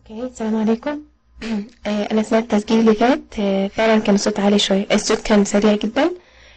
اوكي السلام عليكم آه، انا سمعت التسجيل اللي فات آه، فعلا كان الصوت عالي شويه الصوت كان سريع جدا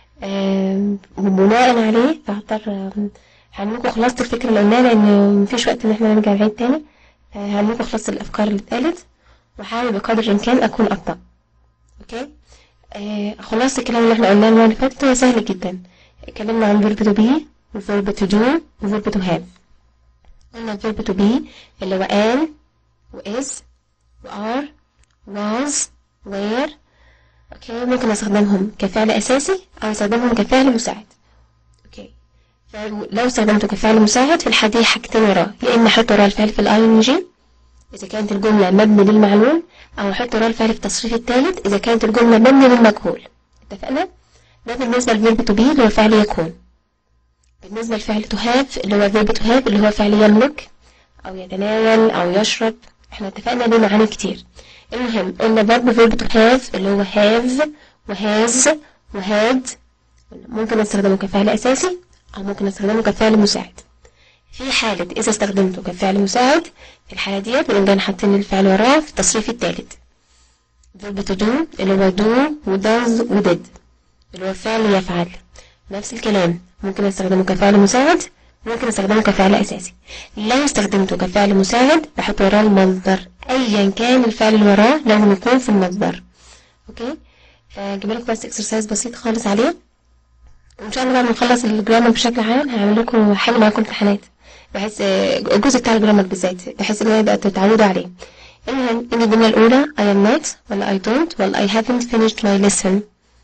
آه، وبناء عليه فهضطر آم، هعمل لكم خلاصة الفكرة اللي قلناها لأن مفيش وقت إن احنا نرجع نعيد تاني هعمل لكم خلاصة الأفكار اللي اتقالت وهحاول بقدر الإمكان أكون أبطأ أوكي آه، خلاصة الكلام اللي احنا قلناه المرة اللي فاتت هو سهل جدا اتكلمنا عن verb to be و verb to do و verb to have قلنا verb to be اللي هو am و is و are was were اوكي ممكن استخدمهم كفعل اساسي او استخدمهم كفعل مساعد اوكي لو استخدمته كفعل مساعد في الحالة دي حاجتين وراه يا اما احط وراه الفعل في الاي ان جي اذا كانت الجملة مبني للمعلوم او احط وراه الفعل في التصريف الثالث اذا كانت الجملة مبني للمجهول اتفقنا ده بالنسبة للفيرب تو بي اللي هو فعل يكون بالنسبة لفعل تو هاف اللي هو فيرب تو هاف اللي هو فعل يملك او يتناول او يشرب احنا اتفقنا ليه معاني كتير المهم قلنا برضه verb to have اللي هو have وhas وhad ممكن استخدمه كفعل أساسي أو ممكن استخدمه كفعل مساعد في حالة إذا استخدمته كفعل مساعد في الحالة ديت بنقوم جايين حاطين الفعل وراه في التصريف التالت verb to do اللي هو do و does و did اللي هو فعل يفعل نفس الكلام ممكن استخدمه كفعل مساعد ممكن استخدمه كفعل أساسي لو استخدمته كفعل مساعد بحط وراه المصدر أيا كان الفعل اللي وراه لازم يكون في المصدر أوكي فجيب لكم بس اكسرسايز بسيط خالص عليه وإن شاء الله بعد ما نخلص الجرامر بشكل عام هعمل لكم حل معاكم امتحانات بحيث الجزء بتاع الجرامر بالذات بحيث إن هو يبقى تتعودوا عليه المهم إن الجملة الأولى I am not ولا I don't ولا I haven't finished my lesson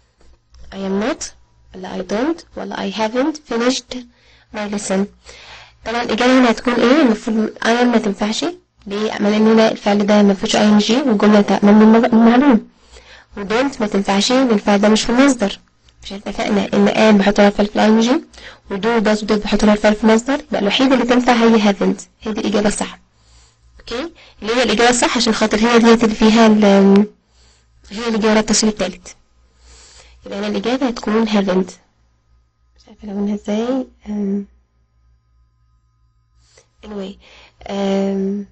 I am not ولا I don't ولا I haven't finished my lesson طبعا الإجابة هنا هتكون إيه المفروض I am ما تنفعش ليه؟ أما لأن هنا الفعل ده ما فيهوش اي ان جي والجملة مبني المعلوم ودونت ما تنفعش لأن الفعل ده مش في المصدر مش اتفقنا إن آن بحط لها الفعل في الاي ان جي ودو داز ودوت بحط لها الفعل في المصدر يبقى الوحيدة اللي تنفع هي haven't هي دي الإجابة الصح أوكي اللي هي الإجابة الصح عشان خاطر هي ديت اللي فيها ال هي اللي جاية التصريف التالت يبقى هنا الإجابة هتكون haven't مش عارفة ألونها ازاي um, anyway um,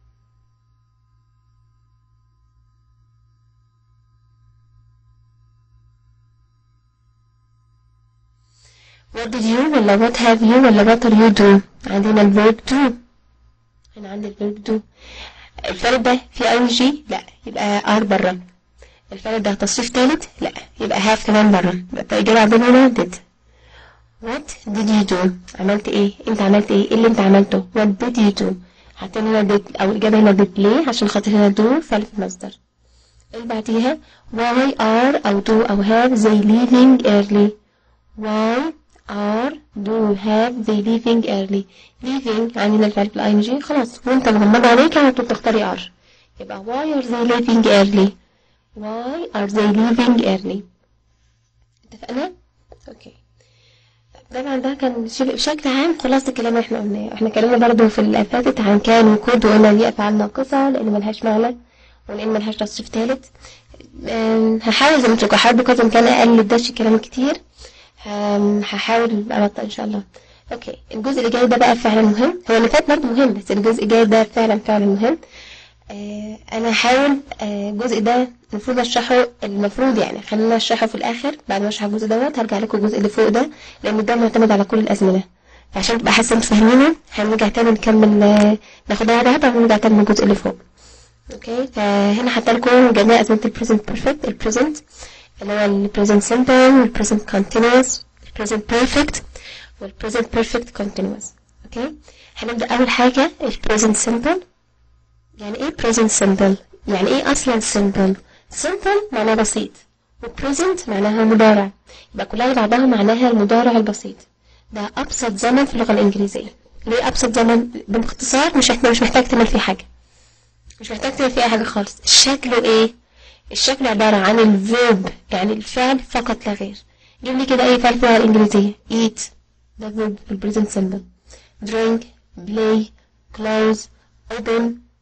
what did you ولا what have you ولا what are you do عندنا الفيرب do هنا عندي الفيرب do الفعل ده فيه اي جي لا يبقى ار بره الفعل ده تصريف تالت لا يبقى have كمان بره يبقى الإجابة عندنا هنا did what did you do عملت ايه انت عملت ايه ايه اللي انت عملته what did you do حتى هنا did او الإجابة هنا did ليه عشان خاطر هنا do فعل في المصدر اللي بعديها why are أو do أو have they leaving early why are do have they leaving early leaving عندنا الفعل في الاي ان جي خلاص وانت مغمض عليك على طول تختاري are يبقى why are they leaving early why are they leaving early اتفقنا اوكي طبعا ده كان بشكل عام خلاصة الكلام اللي احنا قلناه احنا اتكلمنا برضه في اللي فاتت عن كان وكود وقلنا دي افعال ناقصة لان ملهاش معنى ولان ملهاش تصريف تالت هحاول زي ما تقولوا هحاول بقدر الامكان اقلل الدش كلام كتير هحاول ابطأ ان شاء الله اوكي الجزء اللي جاي ده بقى فعلا مهم هو اللي فات برضه مهم بس الجزء الجاي ده فعلا فعلا مهم آه انا هحاول آه الجزء ده المفروض اشرحه المفروض يعني خلينا اشرحه في الاخر بعد ما اشرح الجزء دوت هرجع لكم الجزء اللي فوق ده لان ده معتمد على كل الازمنه فعشان تبقى حاسه انتوا فاهمينه هنرجع تاني نكمل آه ناخدها واحده ونرجع تاني للجزء اللي فوق اوكي فهنا حاطه لكم جميع ازمنه البريزنت بيرفكت البريزنت اللي هو ال present simple وال present continuous ال present perfect وال present perfect continuous اوكي هنبدأ أول حاجة ال present simple يعني ايه present simple يعني ايه أصلا simple simple معناه بسيط و present معناها مضارع يبقى كلها بعضها معناها المضارع البسيط ده أبسط زمن في اللغة الإنجليزية ليه أبسط زمن باختصار مش احنا مش محتاج تعمل فيه حاجة مش محتاج تعمل فيه أي حاجة خالص شكله ايه الشكل عبارة عن الفيرب يعني الفعل فقط لا غير جيب لي كده أي فعل في اللغة الإنجليزية eat ده verb في ال present simple drink play close open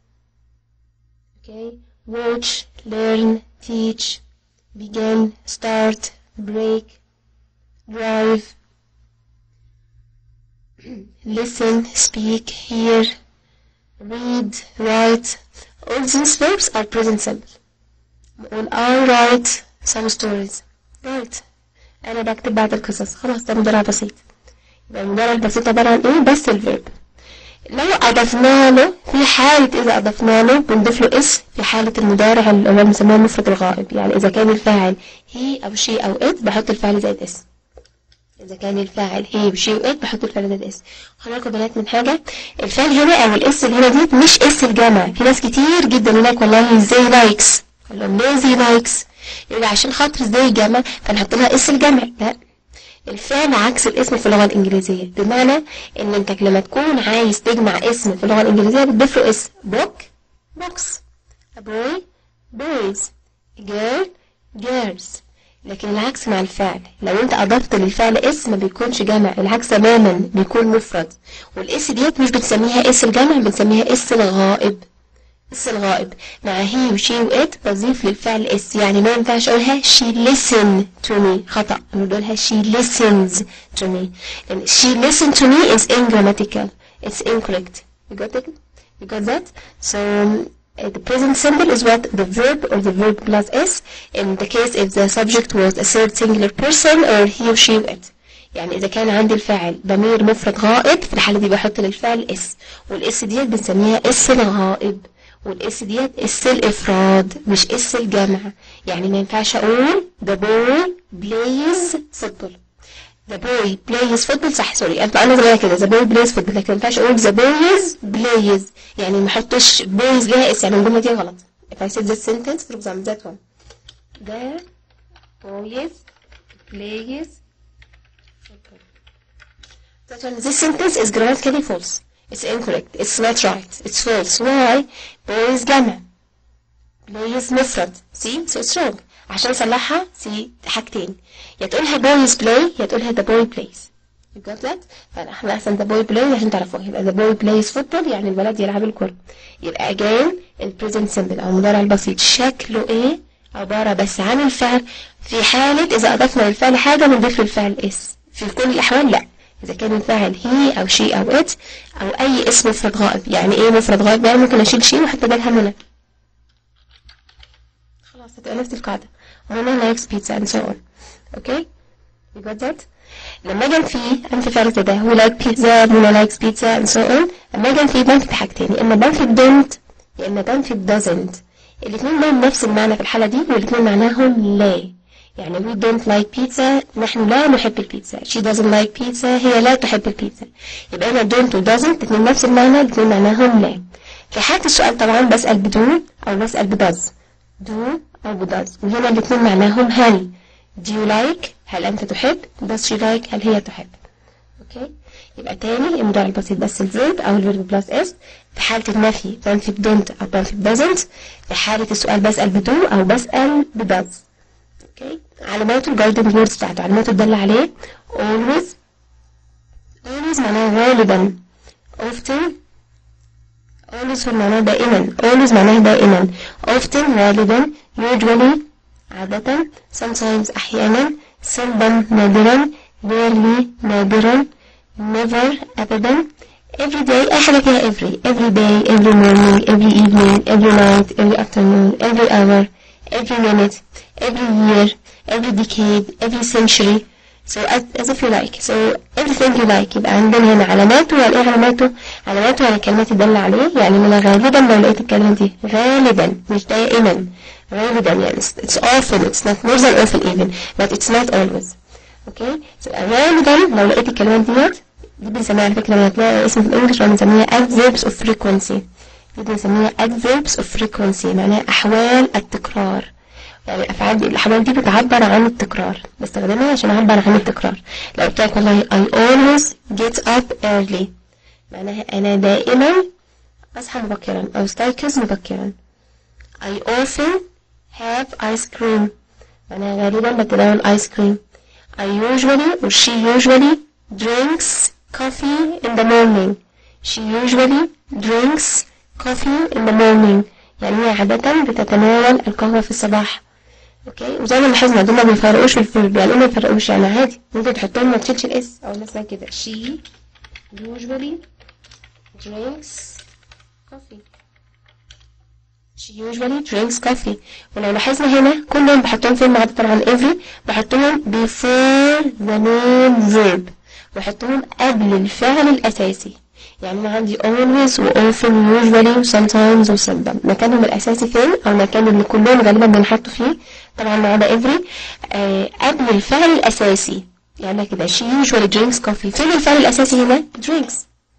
okay watch learn teach begin start break drive listen speak hear read write all these verbs are present simple نقول I write some stories write أنا بكتب بعض القصص خلاص ده مضارع بسيط يبقى المضارع البسيط عبارة عن إيه بس الفيرب لو أضفنا له في حالة إذا أضفنا له بنضيف له اس في حالة المضارع اللي هو بنسميه المفرد الغائب يعني إذا كان الفاعل هي أو شي أو إت بحط الفعل زائد اس إذا كان الفاعل هي وشي وإت بحط الفعل زائد اس خلي بالكم بنات من حاجة الفعل هنا أو الاس اللي هنا دي مش اس الجمع في ناس كتير جدا هناك والله ازاي لايكس قال لهم ليه زي لايكس يقول عشان خاطر ازاي الجمع فنحط لها اس الجمع لا الفعل عكس الاسم في اللغة الإنجليزية بمعنى إن أنت لما تكون عايز تجمع اسم في اللغة الإنجليزية بتضيف له اسم book books a boy boys a girl girls لكن العكس مع الفعل لو أنت أضفت للفعل اسم ما بيكونش جمع العكس تماما بيكون مفرد والاس ديت مش بنسميها اس الجمع بنسميها اس الغائب اس الغائب مع هي وشي وات بضيف للفعل اس يعني ما ينفعش اقولها she listen to me خطأ نقولها she listens to me and she listen to me is ingrammatical it's incorrect you got it you got that so um, uh, the present simple is what the verb or the verb plus s in the case if the subject was a third singular person or he or she it يعني إذا كان عندي الفاعل ضمير مفرد غائب في الحالة دي بحط للفعل اس والاس ديت بنسميها اس الغائب والاس ديت اس الافراد مش اس الجمع يعني ما ينفعش اقول the boy plays football the boy plays football صح سوري انا انا صغيره كده the boy plays football لكن ما ينفعش اقول the boys plays يعني ما احطش boys ليها اس يعني الجمله دي غلط if I said this sentence for example that one the boys plays football that one this sentence is grammatically false It's incorrect. It's not right. It's false. Why? Boys جمع. Boys مفرد. See? So it's wrong. عشان أصلحها see حاجتين. يا تقولها boys play يا تقولها the boy plays. You got that? فاحنا أحسن the boy play عشان تعرفوها. يبقى the boy plays football يعني الولد يلعب الكرة. يبقى again ال present simple أو المضارع البسيط شكله إيه؟ عبارة بس عن الفعل في حالة إذا أضفنا للفعل حاجة بنضيف للفعل اس. في كل الأحوال لأ. إذا كان الفاعل هي أو شي أو إت أو أي اسم مفرد غائب يعني إيه مفرد غائب يعني ممكن أشيل شي وأحط بدلها منى خلاص هتبقى نفس القاعدة هنا likes pizza and so on أوكي you got that لما أجي في أنفي فعل كده هو like pizza منى likes pizza and so on لما أجي في بنفي حاجتين يا إما بنفي don't يا إما بنفي doesn't الاتنين لهم نفس المعنى في الحالة دي والاتنين معناهم لا يعني we don't like pizza نحن لا نحب البيتزا she doesn't like pizza هي لا تحب البيتزا يبقى هنا don't و doesn't الاثنين نفس المعنى الاثنين معناهم لا في حالة السؤال طبعا بسأل بدون أو بسأل بدز do أو بدز وهنا الاثنين معناهم هل do you like هل أنت تحب does she like هل هي تحب أوكي يبقى تاني المضارع البسيط بس الفيرب أو الفيرب بلس اس في حالة النفي بنفي بدونت أو بنفي بدزنت في حالة السؤال بسأل بدون أو بسأل بدز اوكي علامات الجايدنج ووردز بتاعته علامات الدالة عليه always always معناه غالبا often always هو معناه دائما always معناه دائما often غالبا usually عادة sometimes أحيانا seldom نادرا rarely نادرا never أبدا every day أي حاجة فيها every every day every morning every evening every night every afternoon every hour every minute every year, every decade, every century. So as, as if you like. So everything you like. يبقى عندنا هنا علاماته يعني ايه علاماته؟ علاماته يعني الكلمات تدل عليه يعني من غالبا لو لقيت الكلمة دي غالبا مش دائما غالبا يعني it's often it's not more than often even but it's not always. اوكي؟ so غالبا لو لقيت الكلمات ديت دي بنسميها على فكرة لما تلاقي اسم في الانجلش بنسميها adverbs of frequency. دي بنسميها adverbs of frequency معناها أحوال التكرار. يعني الأفعال دي الأحوال دي بتعبر عن التكرار بستخدمها عشان أعبر عن التكرار لو قلت لك والله I always get up early معناها أنا دائما أصحى مبكرا أو أستيقظ مبكرا I often have ice cream معناها غالبا بتناول ice cream I usually or she usually drinks coffee in the morning she usually drinks coffee in the morning يعني هي عادة بتتناول القهوة في الصباح اوكي وزي ما لاحظنا دول ما بيفرقوش في الفيرب يعني ايه ما بيفرقوش يعني عادي ممكن تحطهم ما تشيلش الاس او مثلا كده she usually drinks coffee she usually drinks coffee ولو لاحظنا هنا كلهم بحطهم فين ما عدا طبعا every بحطهم before the main verb بحطهم قبل الفعل الأساسي يعني أنا عندي always و often و usually و sometimes و seldom مكانهم الأساسي فين أو المكان اللي كلهم غالبا بنحطه فيه طبعا ما عدا every آه قبل الفعل الأساسي يعني كده she usually drinks coffee فين الفعل الأساسي هنا drinks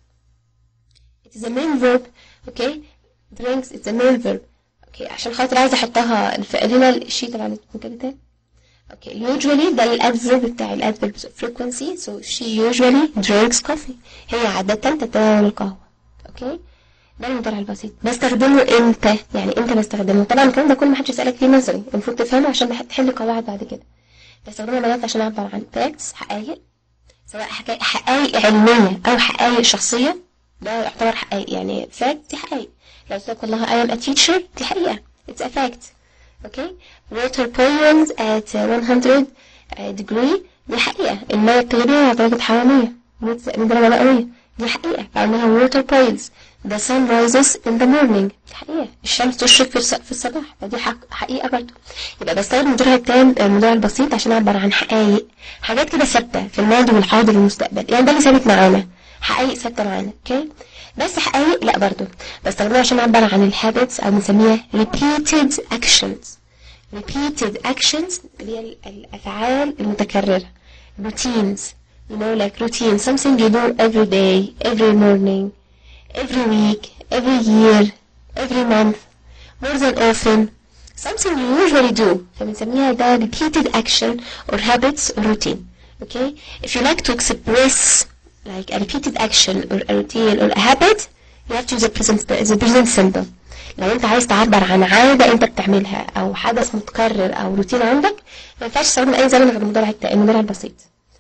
it is a main verb okay drinks it's a main verb اوكي عشان خاطر عايزه احطها الف... هنا الشيت اللي على كده تاني اوكي usually ده الادفيرب بتاع الادفيرب frequency so she usually drinks coffee هي عادة تتناول القهوة اوكي ده المضارع البسيط بستخدمه امتى يعني امتى بستخدمه طبعا الكلام ده كل ما حد يسالك فيه نظري المفروض تفهمه عشان تحل قواعد بعد كده بستخدمه بنات عشان اعبر عن facts حقائق سواء حكا... حقائق علمية او حقائق شخصية ده يعتبر حقائق يعني fact دي حقائق لو قلت والله I am a teacher دي حقيقة it's a fact okay water boils at 100 degree دي حقيقة المية بتغلي على درجة حرارية 100 درجة مئوية دي حقيقة عندنا water boils the sun rises in the morning دي حقيقة الشمس تشرق في, في الصباح فدي حقيقة برضه يبقى بستخدم المضارع التام المضارع البسيط عشان أعبر عن حقائق حاجات كده ثابتة في الماضي والحاضر والمستقبل يعني ده اللي ثابت معانا حقائق ثابتة معانا اوكي بس حقائق لا برضو بستخدمها عشان اعبر عن الهابتس او بنسميها repeated actions repeated actions اللي هي الافعال المتكررة routines you know like routine something you do every day every morning every week every year every month more than often something you usually do فبنسميها ده repeated action or habits or routine okay if you like to express like a repeated action or a routine or a habit you have to use the present the present simple لو انت عايز تعبر عن عادة انت بتعملها او حدث متكرر او روتين عندك ما ينفعش تستخدم اي زمن غير المضارع المضارع البسيط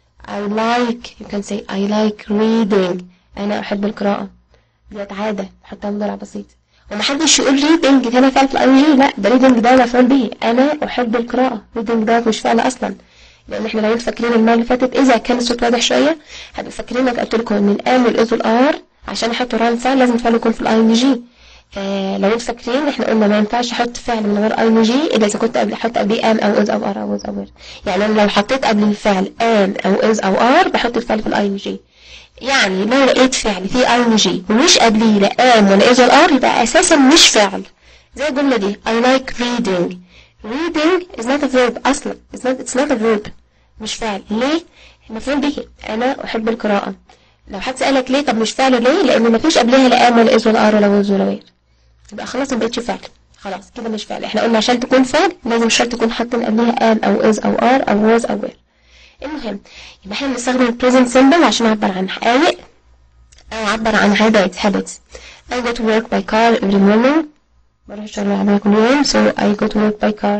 I like you can say I like reading انا احب القراءة ديت عادة حطها مضارع بسيط ومحدش يقول reading هنا فعل في الاي جي لا ده reading ده مفعول به انا احب القراءة reading ده مش فعل اصلا لان احنا لو انتوا فاكرين المره اللي فاتت اذا كان الصوت واضح شويه هتبقوا فاكرين انك قلت لكم ان الام والاز والار عشان احطوا ران فعل لازم الفعل يكون في الاي ان جي فلو انتوا فاكرين احنا قلنا ما ينفعش احط فعل من غير اي ان جي الا اذا كنت قبل احط قبليه ام او از او ار او از او ار يعني انا لو حطيت قبل الفعل ام او از او ار بحط الفعل في الاي ان جي يعني لو لقيت فعل فيه اي ان جي ومش قبليه لا ام ولا از ولا ار يبقى اساسا مش فعل زي الجمله دي I like reading reading is not a verb اصلا it's not, it's not a verb مش فعل ليه مفعول به انا احب القراءه لو حد سالك ليه طب مش فعل ليه لان مفيش قبلها لا ام ولا از ولا ار ولا وز ولا وير يبقى خلاص ما بقتش فعل خلاص كده مش فعل احنا قلنا عشان تكون فعل لازم شرط تكون حاطين قبلها ام او از او ار او وز او وير المهم يبقى احنا بنستخدم البريزنت سيمبل عشان نعبر عن حقائق او اعبر عن عادات habits I go to work by car every morning بروح الشغل العملية كل يوم so I go to work by car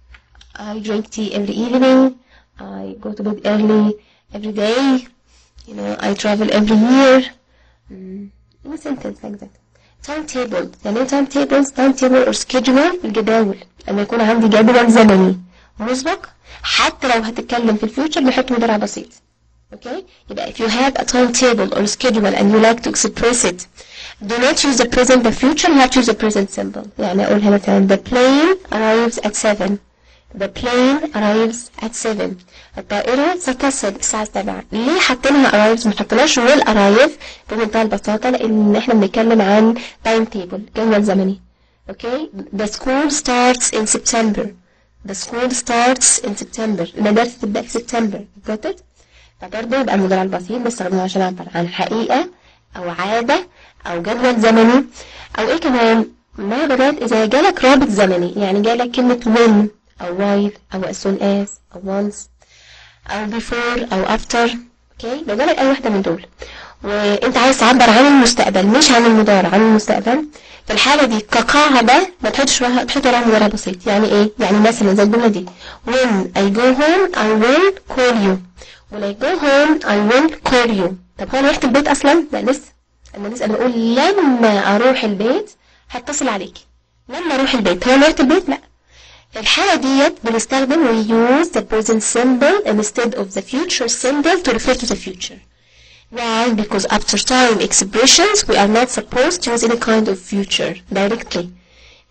I drink tea every evening I go to bed early every day. You know, I travel every year. Mm, in a sentence like that. Timetable. يعني ايه timetables? Timetable or schedule الجداول. لما يكون عندي جدول زمني مسبق حتى لو هتتكلم في الفيوتشر بحط مضارع بسيط. Okay? يبقى if you have a timetable or schedule and you like to express it do not use the present the future you have to use the present simple. يعني أقولها مثلا the plane arrives at 7 The plane arrives at 7 الطائرة ستصل الساعة 7 ليه حاطينها arrives ما حطيناش will arrive بمنتهى البساطة لأن احنا بنتكلم عن time table جدول زمني okay the school starts in September the school starts in September المدارس تبدأ في سبتمبر got it فبرضه يبقى المضارع البسيط بستخدمه عشان أعبر عن حقيقة أو عادة أو جدول زمني أو إيه كمان ما بدأت إذا جالك رابط زمني يعني جالك كلمة when أو while أو as soon as أو once أو before أو after اوكي لو جالك أي واحدة من دول وأنت عايز تعبر عن المستقبل مش عن المضارع عن المستقبل في الحالة دي كقاعدة ما تحطش تحط وراها مضارع بسيط يعني إيه؟ يعني مثلا زي الجملة دي when I go home I will call you when I go home I will call you طب هو أنا رحت البيت أصلا؟ لا لسه أنا لسه بقول لما أروح البيت هتصل عليك لما أروح البيت هو أنا رحت البيت؟ لأ في الحالة ديت بنستخدم we use the present symbol instead of the future symbol to refer to the future. Why? Because after time expressions we are not supposed to use any kind of future directly.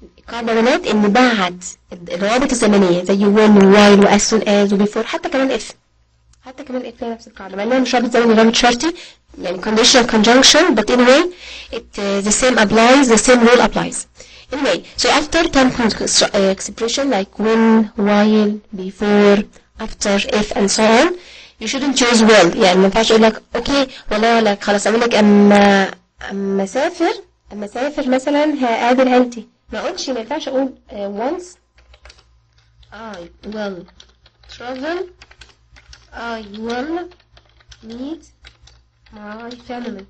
قاعدة بنات إن بعد الروابط الزمنية زي when و while و as soon as و before حتى كمان if حتى كمان if نفس القاعدة مع إنها مش رابط زمني رابط شرطي يعني conditional conjunction but anyway it uh, the same applies the same rule applies anyway so after time expression like when while before after if and so on you shouldn't choose will يعني ما ينفعش اقول لك اوكي والله لك خلاص اقول لك اما اما اسافر اما اسافر مثلا هقابل عيلتي ما اقولش ما ينفعش اقول uh, once I will travel I will meet my family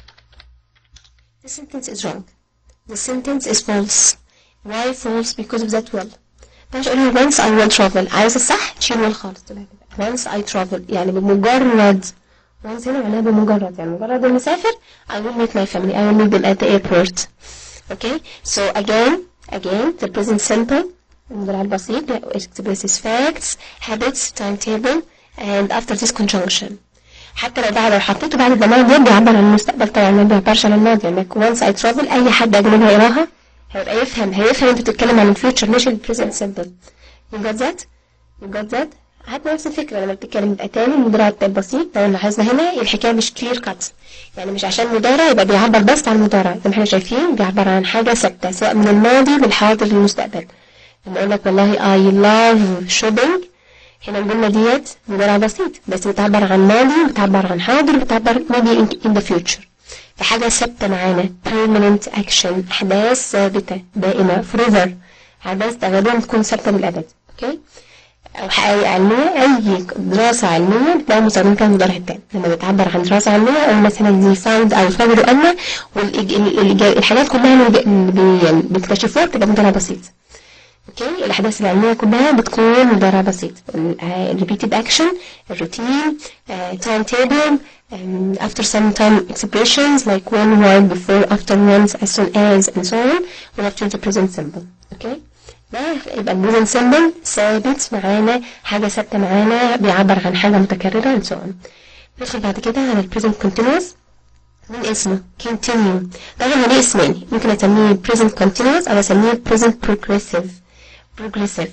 the sentence is wrong the sentence is false why false because of that will ما ينفعش اقول once I will travel عايز الصح تشيل will خالص تبقى كده once I travel يعني بمجرد once هنا معناها بمجرد يعني مجرد ما اسافر I will meet my family I will meet them at the airport okay so again again the present simple المضارع البسيط expresses facts habits timetable and after this conjunction حتى لو بعد لو حطيته بعد الزمان ده بيعبر عن المستقبل طبعا ما بيعبرش عن الماضي يعني once I travel أي حد أجنبي هيقراها هيبقى يفهم هيفهم أنت بتتكلم عن الفيوتشر مش البريزنت سيمبل you got that you got that حتى نفس الفكرة لما بتتكلم يبقى تاني المضارع البسيط لو لاحظنا هنا الحكاية مش كلير كات يعني مش عشان مضارع يبقى بيعبر بس عن المضارع زي ما احنا شايفين بيعبر عن حاجة ثابتة سواء من الماضي للحاضر للمستقبل لما اقول لك والله I love shopping هنا الجملة ديت مضارع بسيط بس بتعبر عن ماضي بتعبر عن حاضر بتعبر maybe in the future فحاجة ثابتة معانا permanent action أحداث ثابتة دائمة forever أحداث غالبا بتكون ثابتة للأبد أوكي أو حقائق علمية أي دراسة علمية بتلاقي مستخدمين كان المضارع التام لما بتعبر عن دراسة علمية أو مثلا زي found أو فجروا أن والحاجات كلها اللي بيكتشفوها بتبقى مضارع بسيط اوكي الاحداث العلميه كلها بتكون مضارع بسيط repeated action الروتين time table um, after some time expressions like when while before after once as soon as and so on we have to use the present simple اوكي ده يبقى البريزنت سيمبل ثابت معانا حاجه ثابته معانا بيعبر عن حاجه متكرره and so on ندخل بعد كده على البريزنت continuous من اسمه continue طبعا ليه اسمين ممكن اسميه present continuous او اسميه present progressive progressive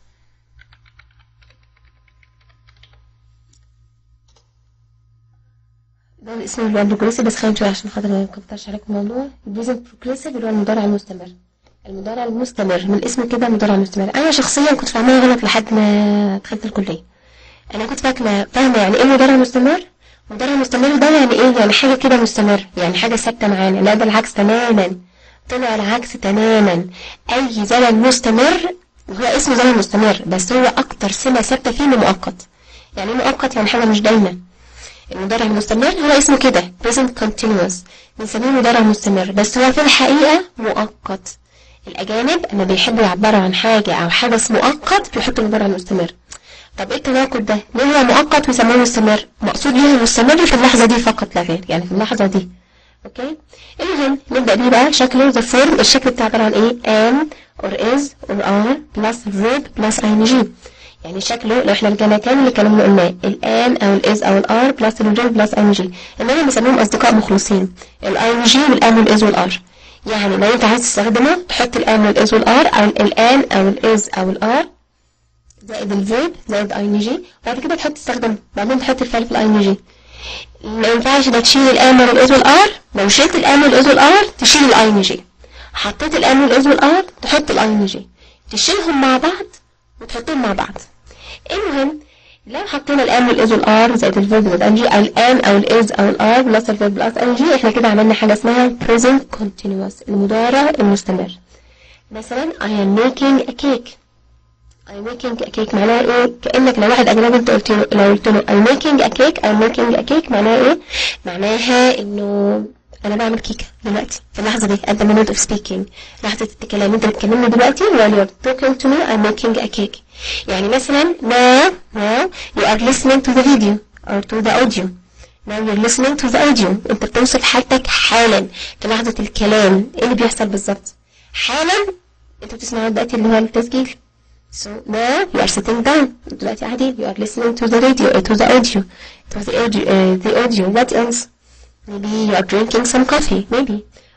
ده الاسم اللي هو progressive بس خلينا شوية عشان خاطر ما نكترش عليكم الموضوع present progressive اللي هو المضارع المستمر المضارع المستمر من الاسم كده مضارع مستمر انا شخصيا كنت فاهماها غلط لحد ما دخلت الكليه انا كنت فاهمه فاهمه يعني ايه مضارع مستمر مضارع مستمر ده يعني ايه يعني حاجه كده مستمر يعني حاجه ثابته معانا لا ده العكس تماما طلع العكس تماما اي زمن مستمر هو اسمه زمن مستمر بس هو اكتر سمه ثابته فيه انه مؤقت يعني ايه مؤقت يعني حاجه مش دايمه المضارع المستمر هو اسمه كده present continuous بنسميه مضارع مستمر بس هو في الحقيقه مؤقت الأجانب لما بيحبوا يعبروا عن حاجة أو حدث مؤقت بيحطوا المضارع المستمر طب ايه التناقض ده؟ ليه هو مؤقت ويسموه مستمر؟ مقصود ليه مستمر في اللحظة دي فقط لا غير يعني في اللحظة دي اوكي؟ المهم نبدأ بيه بقى شكله the form الشكل بتاع عبارة عن ايه؟ am or is or are plus verb plus ing يعني شكله لو احنا رجعنا تاني اللي كلامنا قلناه الان او الاز او الار بلس الفيرب بلس اي جي انما بنسميهم اصدقاء مخلصين الاي جي والان والاز والار يعني لو انت عايز تستخدمه تحط الان والاز والار او الان او الاز او الار زائد الفيرب زائد اي ان جي وبعد كده تحط تستخدمه بعدين تحط الفعل في الاي ان جي ما ينفعش ده تشيل الان والاز والار لو شلت الان والاز والار تشيل الاي ان جي حطيت الان والاز والار تحط الاي ان جي تشيلهم مع بعض وتحطهم مع بعض المهم لو حطينا الان والاز والار زائد الفيرب زائد ان جي او الان او الاز او الار بلس الفيرب بلس ان جي احنا كده عملنا حاجه اسمها present continuous المضارع المستمر مثلا I am making a cake I am making a cake معناها ايه كانك لو واحد اجنبي انت قلت له لو قلت له I'm making a cake I'm making a cake معناها ايه معناها انه انا بعمل كيكه دلوقتي في اللحظه دي at the moment of speaking لحظه الكلام انت بتكلمني دلوقتي while you're talking to me I'm making a cake يعني مثلا now now you are listening to the video or to the audio now you're listening to the audio انت بتوصف حالتك حالا في لحظه الكلام ايه اللي بيحصل بالظبط حالا انت بتسمع دلوقتي اللي هو التسجيل So now you are sitting down. دلوقتي قاعدين you are listening to the radio uh, to the audio to the audio uh, the audio what else Maybe you are drinking some coffee, maybe.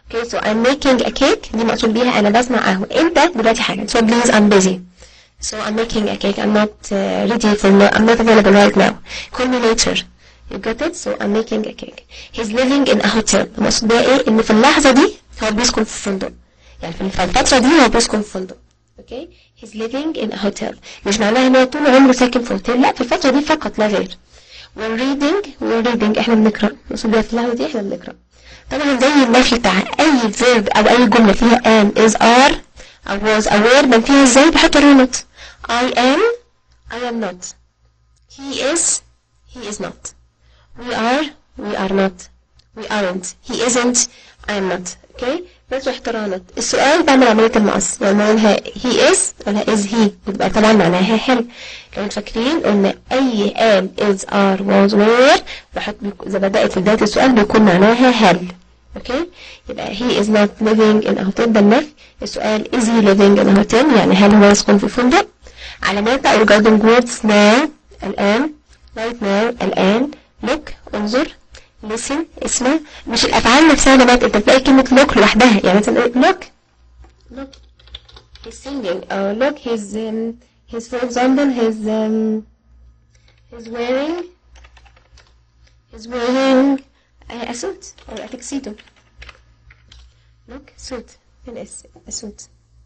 Okay, so I'm making a cake دي مقصود بيها أنا بصنع قهوة أنت دلوقتي حاجة so please I'm busy so I'm making a cake I'm not uh, ready for no, I'm not available right now call me later you got it so I'm making a cake he's living in a hotel المقصود بيها إيه إن في اللحظة دي هو بيسكن في فندق يعني في الفترة دي هو بيسكن في فندق okay he's living in a hotel مش معناها إن هو طول عمره ساكن في هوتيل لا في الفترة دي فقط لا غير we're reading we're reading احنا بنقرأ المقصود بيها في اللحظة دي احنا بنقرأ طبعا زي النفي بتاع اي verb او اي جملة فيها am is are او was aware بنفيها ازاي بحط not I am I am not he is he is not we are we are not we aren't he isn't I am not okay بس احترامات السؤال بعمل عملية المقص يعني معناها he is ولا is he بتبقى طبعا معناها هل لو انتوا فاكرين قلنا اي am is are was were بحط اذا بدأت في بداية السؤال بيكون معناها هل اوكي يبقى he is not living in a hotel ده النفي السؤال is he living in a hotel يعني هل هو يسكن في فندق علامات او regarding words now الآن right now الآن look انظر listen اسمع مش الأفعال نفسها نبات انت تلاقي كلمة look لوحدها يعني مثلا look look he's singing or look he's um, he's for example he's um, he's wearing he's wearing a, a suit or a tuxedo look suit فين اس a suit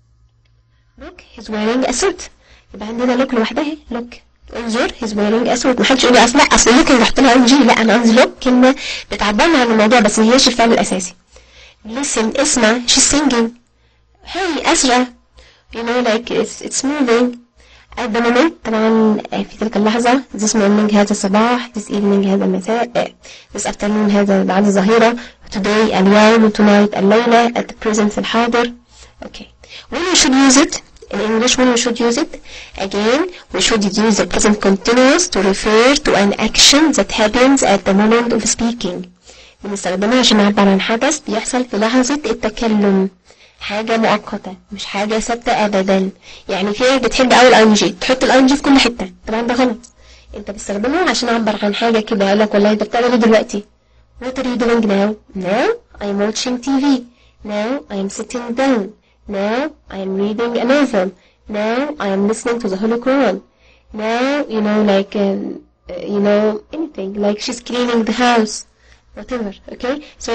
look he's wearing a suit يبقى عندنا look لوحدها look انظر he's wearing a suit محدش يقول لي اصل لا اصل look اللي رحت لها جي لا انا قصدي look كلمة بتعبرنا عن الموضوع بس ما هيش الفعل الاساسي listen اسمع she's singing hey اسرع you know like it's it's moving at the moment طبعا في تلك اللحظة this morning هذا الصباح this evening هذا المساء this afternoon هذا بعد الظهيرة today اليوم tonight الليلة at the present في الحاضر okay when we should use it in English when we should use it again we should use the present continuous to refer to an action that happens at the moment of speaking بنستخدمها عشان نعبر عن حدث بيحصل في لحظة التكلم حاجة مؤقتة مش حاجة ثابتة أبدا يعني في ناس بتحب أوي الأي جي تحط الأي جي في كل حتة طبعا ده غلط أنت بتستخدمه عشان أعبر عن حاجة كده أقول لك والله أنت بتعمل إيه دلوقتي What are you doing now? Now I'm watching TV. Now I am sitting down. Now I am reading a novel. Now I am listening to the Holy Quran. Now you know like um, uh, you know anything like she's cleaning the house. Whatever. Okay. So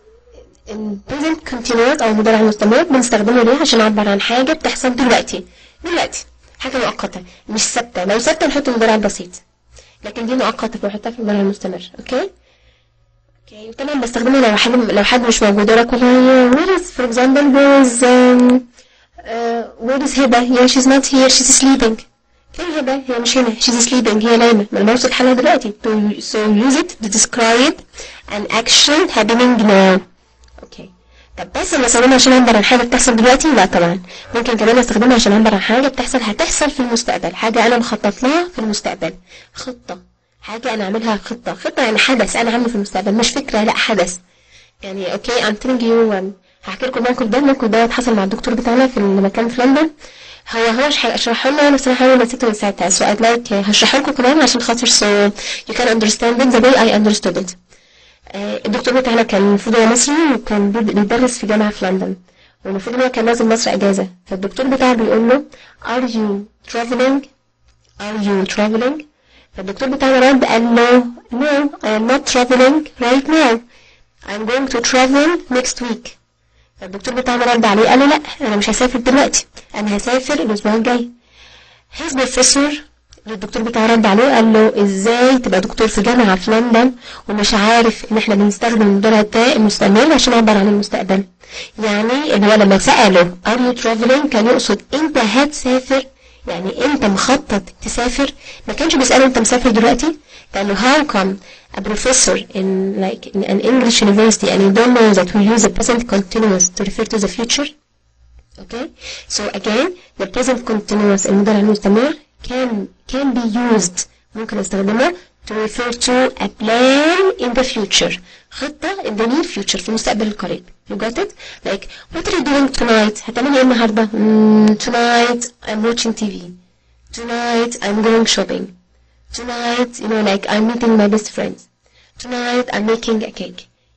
in present continuous او المضارع المستمر بنستخدمه ليه عشان نعبر عن حاجة بتحصل دلوقتي دلوقتي حاجة مؤقتة مش ثابتة لو ثابتة نحط المضارع البسيط لكن دي مؤقتة فنحطها في المضارع المستمر اوكي اوكي طبعا بستخدمه لو حد لو حد مش موجود اقول لك والله where is for example where is um, uh, where is هبة yeah she's not here she's sleeping فين هبة هي مش هنا she's sleeping هي نايمة ما انا بوصف حالها دلوقتي to, so use it to describe an action happening now اوكي طب بس لما استخدمها عشان اعبر عن حاجه بتحصل دلوقتي لا طبعا ممكن كمان استخدمها عشان اعبر عن حاجه بتحصل هتحصل في المستقبل حاجه انا مخطط لها في المستقبل خطه حاجه انا اعملها خطه خطه يعني حدث انا عامله في المستقبل مش فكره لا حدث يعني اوكي I'm telling you one هحكي لكم الموقف ده الموقف ده حصل مع الدكتور بتاعنا في المكان في لندن هو هو هشرحه لنا انا بصراحه انا نسيته من ساعتها so I'd like هشرحه لكم كمان عشان خاطر so you can understand it the way I understood it الدكتور بتاعنا كان المفروض هو مصري وكان بيدرس في جامعة في لندن والمفروض هو كان نازل مصر أجازة فالدكتور بتاعه بيقول له are you traveling are you traveling فالدكتور بتاعنا رد قال له no I am not traveling right now I'm going to travel next week فالدكتور بتاعنا رد عليه قال له لا أنا مش هسافر دلوقتي أنا هسافر الأسبوع الجاي his professor الدكتور بتاعه رد عليه قال له ازاي تبقى دكتور في جامعة في لندن ومش عارف ان احنا بنستخدم المضارع التاء المستمر عشان نعبر عن المستقبل يعني ان هو لما سأله are you traveling كان يقصد انت هتسافر يعني انت مخطط تسافر ما كانش بيسأله انت مسافر دلوقتي قال له how come a professor in like in an English university and you don't know that we use the present continuous to refer to the future okay so again the present continuous المضارع المستمر can can be used ممكن استخدمه to refer to a plan in the future خطة in the near future في المستقبل القريب you got it like what are you doing tonight هتعملي ايه النهاردة mm, tonight I'm watching TV tonight I'm going shopping tonight you know like I'm meeting my best friends tonight I'm making a cake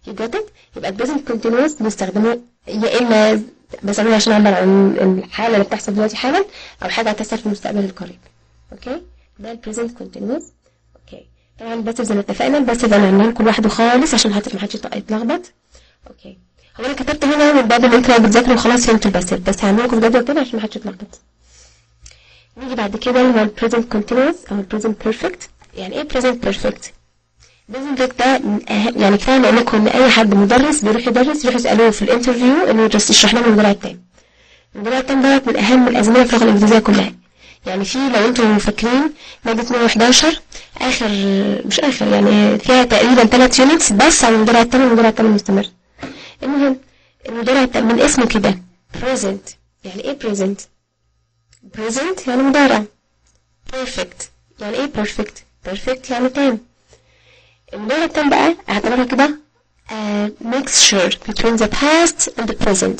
you got it يبقى ال present continuous بنستخدمه يا اما بستخدمه عشان اعبر عن الحاله اللي بتحصل دلوقتي حالا او حاجه هتحصل في المستقبل القريب اوكي ده ال present continuous اوكي طبعا بس زي ما اتفقنا بس ده معناه كل واحد خالص عشان خاطر ما حدش يتلخبط اوكي هو انا كتبت هنا من باب ان انتوا لو بتذاكروا خلاص فهمتوا الباسيف بس هعمل لكم جدول كده عشان ما حدش يتلخبط نيجي بعد كده اللي هو ال present continuous او ال present perfect يعني ايه present perfect present perfect ده من أه- يعني كفايه نقول لكم ان اي حد مدرس بيروح يدرس يروح يسالوه في الانترفيو انه يدرس يشرح لنا المدرع التام المدرع التام دوت من اهم الازمنه في اللغه الانجليزيه كلها يعني في لو انتم فاكرين مادة 111 اخر مش اخر يعني فيها تقريبا 3 يونتس بس عن المدرع التام والمدرع التام المستمر المهم المدرع التام من اسمه كده present يعني ايه present present يعني مضارع perfect يعني ايه perfect perfect يعني تام المضارع التام بقى اعتبرها كده a mixture between the past and the present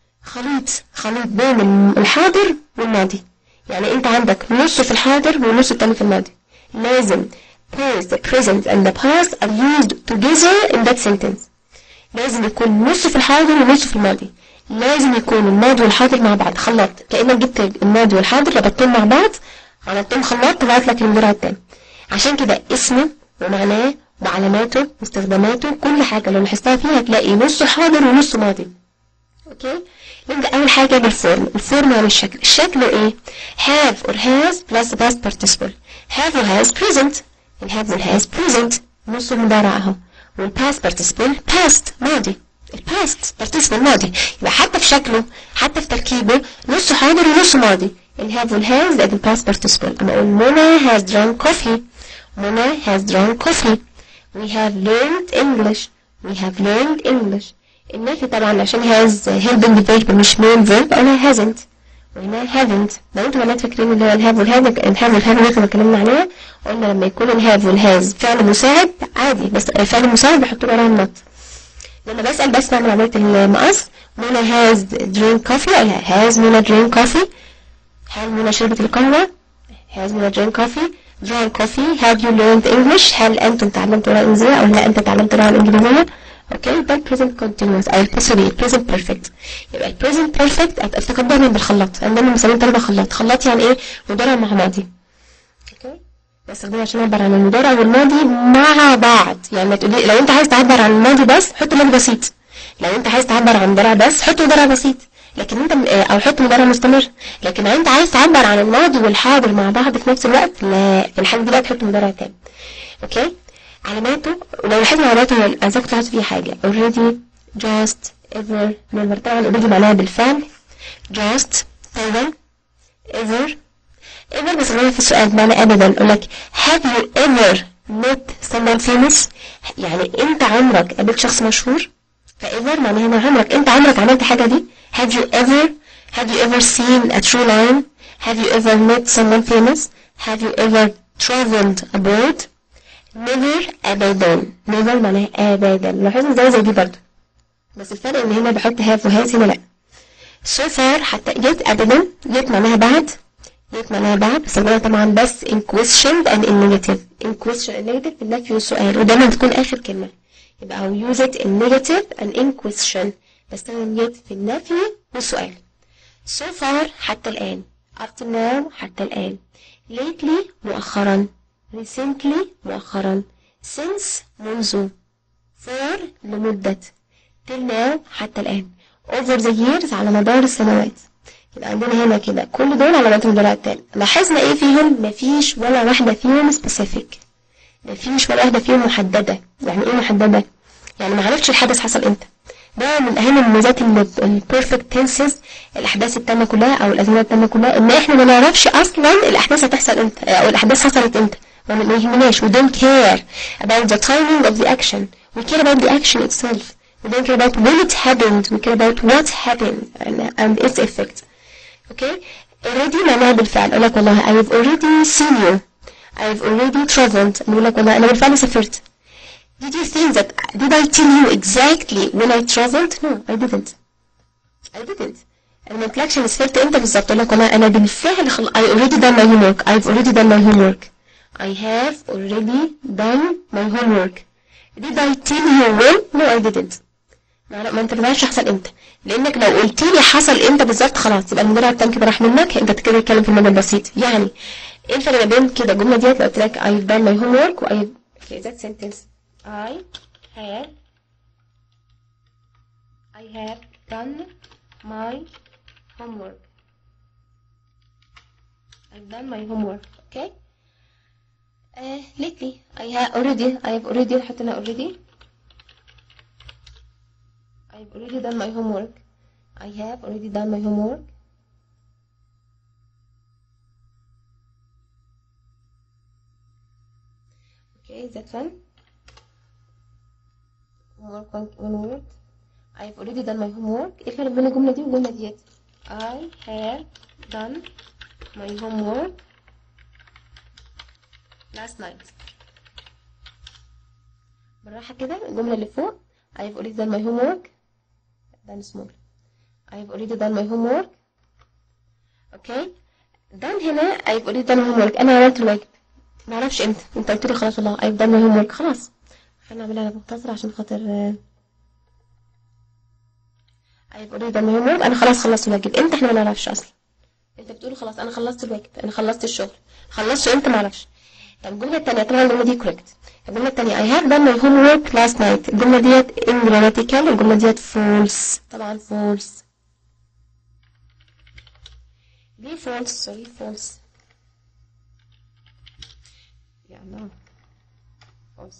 خليط خليط بين الحاضر والماضي يعني انت عندك نص في الحاضر والنص التاني في الماضي لازم past the present and the past are used together in that sentence لازم يكون نص في الحاضر ونص في الماضي لازم يكون الماضي والحاضر مع بعض خلاط كأنك جبت الماضي والحاضر ربطتهم مع بعض عملتهم خلاط طلعت لك المضارع التاني عشان كده اسمه ومعناه وعلاماته واستخداماته كل حاجة لو لاحظتها فيها هتلاقي نص حاضر ونص ماضي اوكي نبدأ أول حاجة بالفورم الفورم يعني الشكل الشكل ايه have or has plus the past participle have or has present ال have وال has present نص المضارع اهو والpast participle past ماضي الباست participle ماضي يبقى حتى في شكله حتى في تركيبه نص حاضر ونص ماضي ال have وال has ده الباست participle أما أقول منى has drunk coffee منى has drunk coffee we have learned English we have learned English النفي طبعا عشان has helping verb مش main verb أنا hasn't وهنا haven't لو انتوا بنات فاكرين اللي هو الهاف والهاف الهاف والهاف اللي احنا اتكلمنا عليها قلنا لما يكون الهاف والهاز فعل مساعد عادي بس الفعل المساعد بحط له وراها النط لما بسأل بس بعمل عملية المقص منى has drink coffee ولا has منى drink coffee هل منى شربت القهوة has منى drink coffee drunk coffee have you learned English هل أنتم تعلمتوا اللغة الإنجليزية أو لا أنت تعلمت اللغة الإنجليزية اوكي ده present continuous او سوري present perfect يبقى ال present perfect افتكر دايما بالخلاط انا دايما مسمين طالبه خلاط خلاط يعني ايه مضارع مع ماضي اوكي بستخدمه عشان اعبر عن المضارع والماضي مع بعض يعني ما تقولي لو انت عايز تعبر عن الماضي بس حط ماضي بسيط لو انت عايز تعبر عن مضارع بس حط مضارع بسيط لكن انت او حط مضارع مستمر لكن لو انت عايز تعبر عن الماضي والحاضر مع بعض في نفس الوقت لا في الحاله دي بقى تحط مضارع تاني اوكي علاماته ولو لاحظنا علاماته عايزاك تلاحظ فيه حاجة already just ever never طبعا already معناها بالفعل just طبعا ever ever بستخدمها في السؤال بمعنى أبدا أقول لك have you ever met someone famous يعني أنت عمرك قابلت شخص مشهور فever معناها هنا عمرك أنت عمرك عملت حاجة دي have you ever have you ever seen a true lion have you ever met someone famous have you ever traveled abroad never أبدا never معناها أبدا لاحظوا زي زي دي برضه بس الفرق إن هنا بحط have وهاز هنا لأ so far حتى yet أبدا yet معناها بعد yet معناها بعد بستخدمها طبعا بس in question and in negative in question and negative في النفي والسؤال ودايما بتكون آخر كلمة يبقى I'll use it in negative and in question بستخدم yet في النفي والسؤال so far حتى الآن up to now حتى الآن lately مؤخرا recently مؤخرا since منذ for لمدة till now حتى الآن over the years على مدار السنوات يبقى عندنا هنا كده كل دول علامات المضارع التام لاحظنا ايه فيهم مفيش ولا واحدة فيهم specific مفيش ولا واحدة فيهم محددة يعني ايه محددة يعني ما عرفتش الحدث حصل امتى ده من اهم مميزات البيرفكت تنسز الاحداث التامه كلها او الازمنه التامه كلها ان احنا ما نعرفش اصلا الاحداث هتحصل امتى او الاحداث حصلت امتى ما يهمناش we don't care about the timing of the action we care about the action itself we don't care about when it happened we care about what happened and, and its effect okay already معناها بالفعل اقول لك والله I've already seen you I've already traveled اقول لك والله انا بالفعل سافرت Did you think that did I tell you exactly when I traveled? No, I didn't. I didn't. أنا ما قلتلكش أنا سافرت إمتى بالظبط أقول لك والله أنا بالفعل خل... I already done my homework. I've already done my homework. I have already done my homework. did I tell you when no I didn't ما ما انت ما تعرفش حصل امتى لانك لو قلت لي حصل امتى بالظبط خلاص يبقى المضارع التام كده راح منك انت كده بتتكلم في المدى البسيط يعني ايه الفرق ما بين كده الجمله ديت لو قلت لك I've done my homework و I okay that sentence I have I have done my homework I've done my homework okay uh, lately I have already I have already حطينا already I've already done my homework I have already done my homework okay that one homework one, one word I've already done my homework ايه الفرق بين الجملة دي والجملة ديت I have done my homework last night بالراحة كده الجملة اللي فوق I've already done my homework done small I've already done my homework okay done هنا I've already done my homework أنا عملت الواجب معرفش امتى انت قلت لي خلاص والله I've done my homework خلاص خلينا نعملها مختصرة عشان خاطر آه، I've already done my homework أنا خلاص خلصت الواجب امتى احنا ما نعرفش أصلا انت بتقول خلاص أنا خلصت الواجب أنا خلصت الشغل خلصته امتى معرفش طب الجملة التانية طبعا الجملة دي correct الجملة التانية I have done my homework last night الجملة ديت ingrammatical الجملة ديت false طبعا false ليه false sorry false يا الله false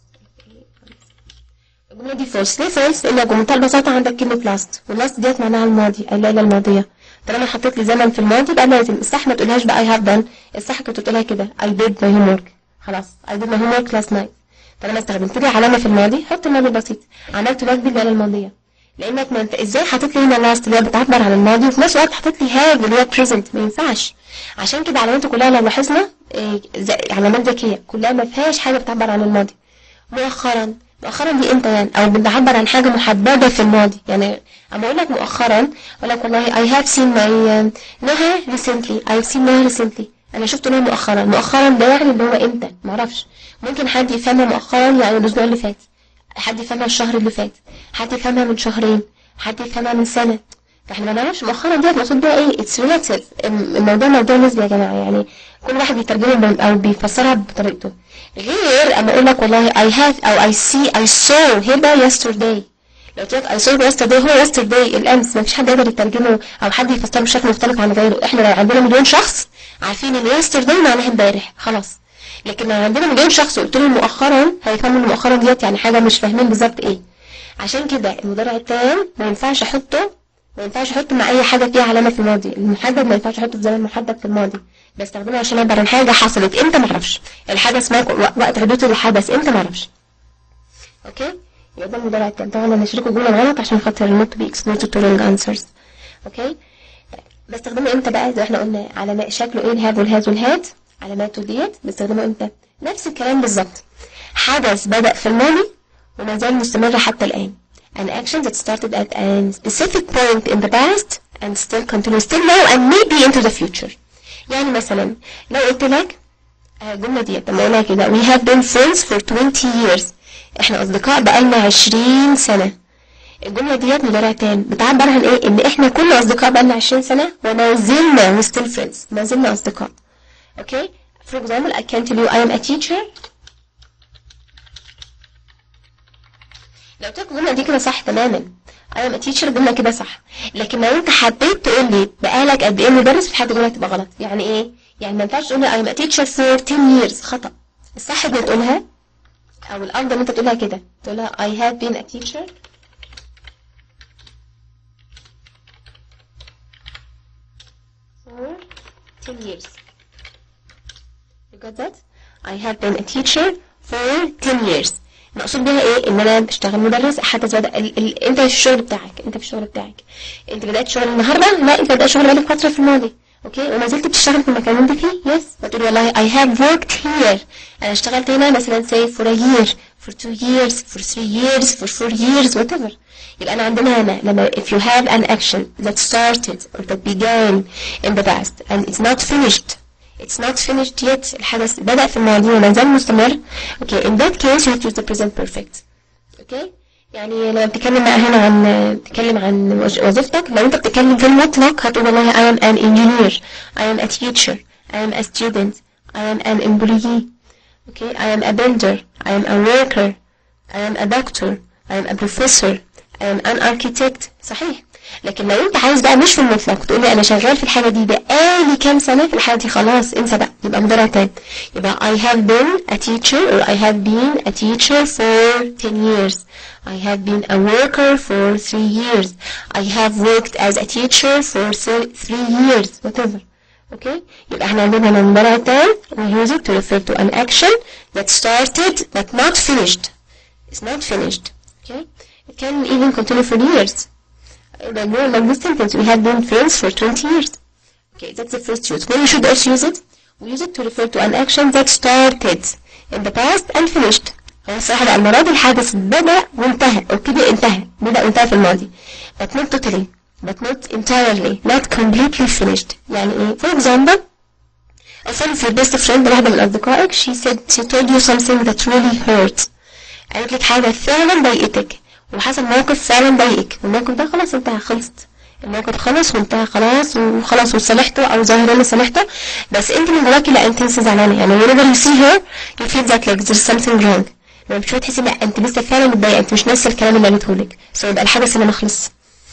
الجملة دي false ليه false؟ لأن بمنتهى البساطة عندك كلمة last واللاست ديت معناها الماضي الليلة الماضية طالما حطيت لي زمن في الماضي يبقى لازم الصح ما تقولهاش بقى I have done الصح كنت تقولها كده I did my homework خلاص I did my homework last night طالما استخدمت لي علامة في الماضي حط الماضي البسيط عملت واجبي الليلة الماضية لانك ما انت ازاي حاطط لي هنا last اللي هي بتعبر عن الماضي وفي نفس الوقت حاطط لي have اللي هي present ما ينفعش عشان كده علاماته كلها لو لاحظنا إيه، ز- علامات ذكية كلها ما فيهاش حاجة بتعبر عن الماضي مؤخرا مؤخرا دي امتى يعني او بتعبر عن حاجه محدده في الماضي يعني اما اقول لك مؤخرا اقول لك والله I have seen my uh, نهى recently I've seen نهى recently انا شفت نهى مؤخرا مؤخرا ده يعني اللي هو امتى معرفش ممكن حد يفهمها مؤخرا يعني الاسبوع اللي فات حد يفهمها الشهر اللي فات حد يفهمها من شهرين حد يفهمها من سنه فاحنا ما نعرفش مؤخرا ديت مقصود بيها ايه اتس ريلاتيف الموضوع موضوع نسبي يا جماعه يعني كل واحد بيترجمه بم- او بيفسرها بطريقته غير اما اقول لك والله I have او I see I saw هبه yesterday لو قلت لك I saw yesterday هو yesterday الامس ما فيش حد يقدر يترجمه او حد يفسره بشكل مختلف عن غيره احنا لو عندنا مليون شخص عارفين ان yesterday معناها امبارح خلاص لكن لو عندنا مليون شخص وقلت لهم مؤخرا هيفهموا ان مؤخرا ديت يعني حاجه مش فاهمين بالظبط ايه عشان كده المضارع التام ما ينفعش احطه ما ينفعش احطه مع اي حاجه فيها علامه في الماضي المحدد ما ينفعش احطه في زمن محدد في الماضي بستخدمه عشان اعبر عن حاجه حصلت امتى ما اعرفش الحاجه اسمها وق- وقت حدوث الحدث امتى ما اعرفش اوكي يبقى ده المضارع التام طبعا انا شريكه الجمله غلط عشان خاطر not to be exposed to wrong answers اوكي بستخدمه امتى بقى زي ما احنا قلنا علامات شكله ايه الهاف والهاز والهات علاماته ديت بستخدمه امتى نفس الكلام بالظبط حدث بدأ في الماضي وما زال مستمر حتى الآن an action that started at a specific point in the past and still continues still now and maybe into the future يعني مثلا لو قلت لك آه، الجملة ديت لما اقولها كده we have been friends for 20 years احنا أصدقاء بقالنا 20 سنة الجملة ديت مضارع تام بتعبر عن ايه ان احنا كنا اصدقاء بقالنا 20 سنة وما زلنا we still friends ما زلنا اصدقاء اوكي for example I can tell you I am a teacher لو قلت لك الجملة دي كده صح تماما I am a teacher الجملة كده صح لكن لو انت حبيت تقول لي بقالك قد ايه مدرس في حد الجملة تبقى غلط يعني ايه يعني ما ينفعش تقول لي I am a teacher for 10 years خطأ الصح انك تقولها او الافضل ان انت تقولها كده تقولها I have been a teacher for 10 years You got that? I have been a teacher for 10 years المقصود بيها ايه ان انا بشتغل مدرس حدث بدأ ال... ال... انت في الشغل بتاعك انت في الشغل بتاعك انت بدأت شغل النهارده لا انت بدأت شغل بقالك فترة في الماضي اوكي وما زلت بتشتغل في المكان اللي انت فيه يس فتقول والله I have worked here انا اشتغلت هنا مثلا say for a year for two years for three years for four years whatever يبقى انا عندنا هنا لما if you have an action that started or that began in the past and it's not finished It's not finished yet الحدث بدأ في الماضي وما زال مستمر Okay in that case you have to use the present perfect اوكي يعني لما بتتكلم بقى هنا عن بتتكلم عن وظ- وظيفتك لو انت بتتكلم في المطلق هتقول والله I am an engineer I am a teacher I am a student I am an employee okay I am a builder I am a worker I am a doctor I am a professor I am an architect صحيح لكن لو انت عايز بقى مش في المطلق تقول لي انا شغال في الحاجه دي بقالي كام سنه في الحاجه دي خلاص انسى بقى يبقى مضارع تام يبقى I have been a teacher or I have been a teacher for 10 years I have been a worker for 3 years I have worked as a teacher for 3 years whatever okay يبقى احنا عندنا هنا مضارع تام we use it to refer to an action that started but not finished it's not finished okay it can even continue for years the more like this sentence we have been friends for 20 years okay that's the first use when we should also use it we use it to refer to an action that started in the past and finished هو الصراحة بقى المرة دي الحدث بدأ وانتهى أو كده انتهى بدأ وانتهى في الماضي but not totally but not entirely not completely finished يعني ايه for example a friend of your best friend واحدة من أصدقائك she said she told you something that really hurt قالت لك حاجة فعلا ضايقتك وحصل موقف فعلا ضايقك والموقف ده خلاص انتهى خلصت الموقف خلص وانتهى خلاص وخلاص وصالحته او ظاهرا ان صالحته بس انت من جواكي لا انت لسه زعلانه يعني whenever you see her you feel that like there's something wrong لما بتشوفي تحسي لا انت لسه فعلا متضايقه انت مش ناسيه الكلام اللي قالته لك سو يبقى الحدث اللي ما خلص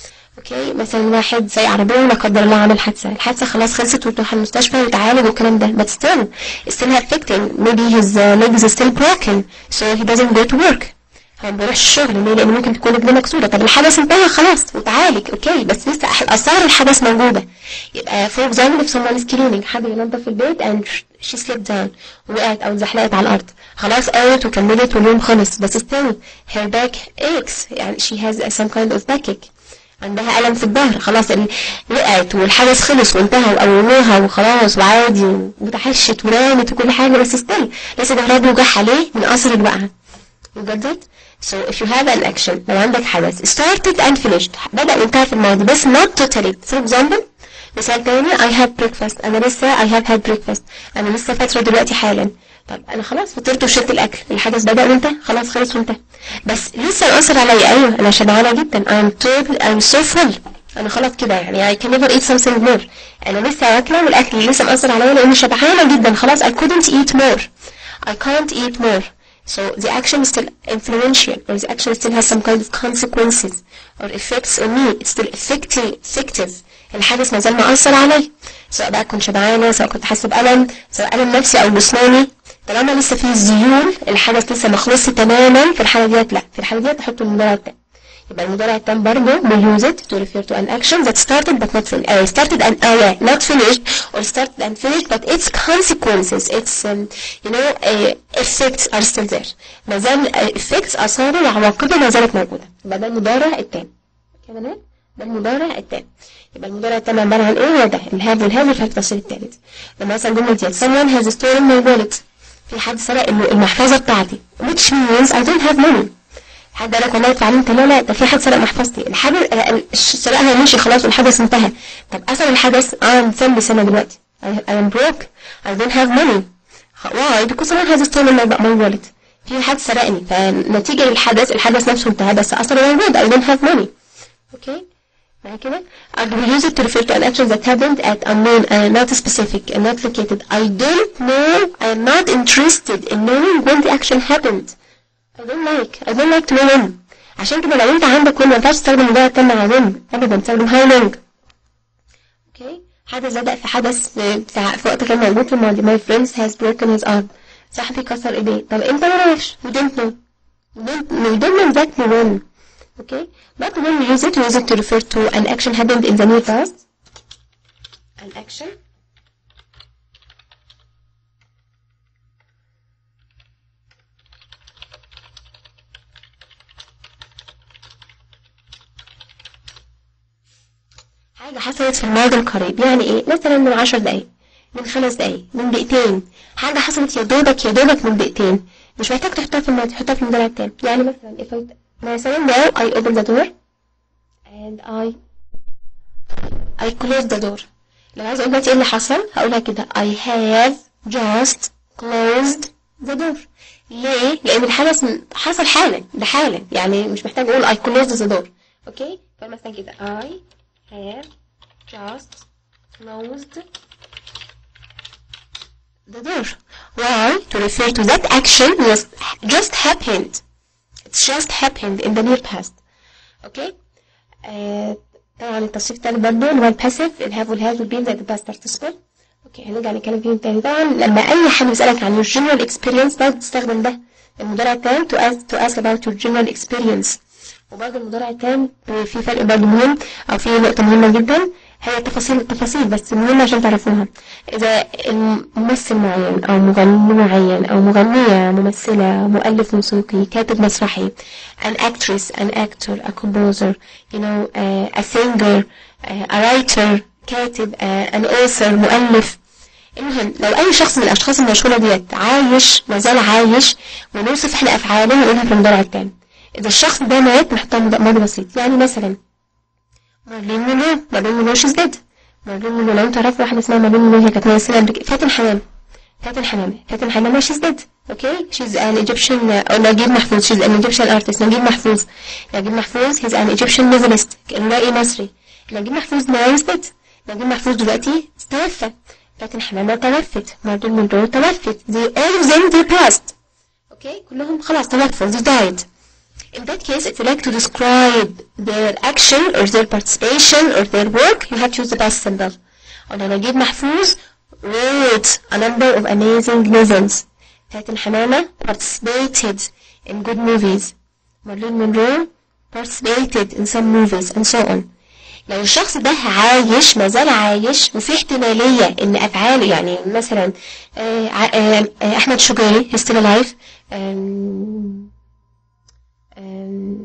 اوكي مثلا واحد زي عربيه ولا قدر الله عمل حادثه الحادثه خلاص خلصت وتروح المستشفى ويتعالج والكلام ده but still it's still affecting maybe his uh, legs is still broken so he doesn't go to work هو ما بيروحش الشغل ليه؟ لان ممكن تكون رجليه مكسوره طب الحدث انتهى خلاص وتعالج اوكي بس لسه أح- اثار الحدث موجوده يبقى فور اكزامبل if someone is cleaning حد ينظف البيت and she slipped down وقعت او اتزحلقت على الارض خلاص قامت وكملت واليوم خلص بس still her back aches يعني she has some kind of backache عندها ألم في الظهر خلاص ال- وقعت والحدث خلص وانتهى وقوموها وخلاص وعادي وتحشت ونامت وكل حاجة بس ستيل لسه ظهرها بيوجعها ليه؟ من أثر الوقعة You got that? So if you have an action لو عندك حدث started and finished بدأ وانتهى في الماضي بس not totally for example مثال تاني I have breakfast أنا لسه I have had breakfast أنا لسه فاترة دلوقتي حالا طب أنا خلاص فطرت وشربت الأكل الحدث بدأ وانتهى خلاص خلص وانتهى بس لسه مأثر عليا أيوه أنا شبعانة جدا I'm totally I'm so full أنا خلاص كده يعني I can never eat something more أنا لسه واكلة والأكل لسه مأثر عليا لأني شبعانة جدا خلاص I couldn't eat more I can't eat more So the action is still influential, or the action still has some kind of consequences or effects on me. It's still effective. effective. الحدث ما زال مأثر علي سواء بقى كنت شبعانة سواء كنت حاسة بألم سواء ألم نفسي أو جسماني طالما لسه فيه زيول الحدث لسه ما خلصش تماما في الحالة ديت لا في الحالة ديت أحط المضارع التام يبقى المضارع التام برضه we use it to refer to an action that started but not finished uh, started and uh, yeah, not finished or started and finished but its consequences its um, you know uh, effects are still there ما زال uh, effects آثاره وعواقبه ما زالت موجودة يبقى ده المضارع التام كده بنات؟ ده المضارع التام يبقى المضارع التام عبارة عن ايه هو ده الهاف والهاف والفعل التفصيل التالت لما مثلا جملة ديت someone has stolen my wallet في حد سرق المحفظة بتاعتي which means I don't have money حد قال لك والله اتعلمت لا لا ده في حد سرق محفظتي الحدث سرقها ماشي خلاص والحدث انتهى طب اثر الحدث اه مثال سنه دلوقتي I, I am broke I don't have money why because someone has stolen my, my wallet في حد سرقني فنتيجة للحدث الحدث نفسه انتهى بس أثره موجود I don't have money okay مع كده and we use it to refer to an action that happened at unknown and not specific and not located I don't know I am not interested in knowing when the action happened I don't like I don't like to know when عشان كده لو انت عندك when ما ينفعش تستخدم المضارع التام مع when ابدا تستخدم how long اوكي حدث بدأ في حدث في, في وقت غير موجود في الماضي my friend has broken his arm صاحبي كسر ايديه طب انت ما عرفش we don't know we don't, we don't know exactly when okay but when we use it we use it to refer to an action happened in the near past an action حاجة حصلت في الماضي القريب يعني ايه مثلا من عشر دقايق من خمس دقايق من دقيقتين حاجة حصلت يا دوبك يا دوبك من دقيقتين مش محتاج تحطها في الماضي تحطها في المضارع التام يعني مثلا if I مثلا now I open the door and I I close the door لو عايزة اقول دلوقتي ايه اللي حصل هقولها كده I have just closed the door ليه؟ لأن الحدث م- حصل حالا ده حالا يعني مش محتاج أقول I closed the door أوكي؟ فمثلا كده I have just closed the door why? to refer to that action was just happened it's just happened in the near past أوكي؟ آه طبعا التصريف التالت برضه اللي هو الباسيف الهاف والهاز والبين زي الباست participle اوكي هنرجع نتكلم فيهم تاني طبعا لما اي حد يسالك عن your general experience برضه تستخدم ده المضارع التام to ask to ask about your general experience وبرضه المضارع التام في فرق برضه مهم او في نقطه مهمه جدا هي تفاصيل التفاصيل بس مهمه عشان تعرفوها اذا الممثل معين او مغني معين او مغنيه ممثله مؤلف موسيقي كاتب مسرحي an actress an actor a composer you know uh, a singer uh, a writer كاتب uh, an author مؤلف المهم لو اي شخص من الاشخاص المشهوره ديت عايش ما زال عايش ونوصف احنا افعاله ونقولها في المضارع التام اذا الشخص ده مات نحطها ماضي بسيط يعني مثلا مارلين مونرو مارلين مونرو شيز ديد مارلين مونرو لو انت تعرفوا واحده اسمها مارلين مونرو هي كانت ممثله امريكيه فاتن حمامه فاتن حمامه فاتن حمامه شيز ديد اوكي شيز ان ايجيبشن او نجيب محفوظ شيز ان ايجيبشن ارتست نجيب محفوظ نجيب محفوظ هيز ان ايجيبشن نوفلست روائي مصري نجيب محفوظ ناو ديد نجيب محفوظ دلوقتي توفى فاتن حمامة توفت مارلين مونرو توفت they all of them they passed اوكي كلهم خلاص توفوا they died In that case, if you like to describe their action or their participation or their work, you have to use the past simple. قلنا نجيب محفوظ wrote a number of amazing novels. فاتن حمامة participated in good movies. مارلين مونرو participated in some movies and so on. لو الشخص ده عايش ما زال عايش وفي احتمالية ان افعاله يعني مثلا آه، آه، آه، احمد شجاعي he's still alive آم، آم،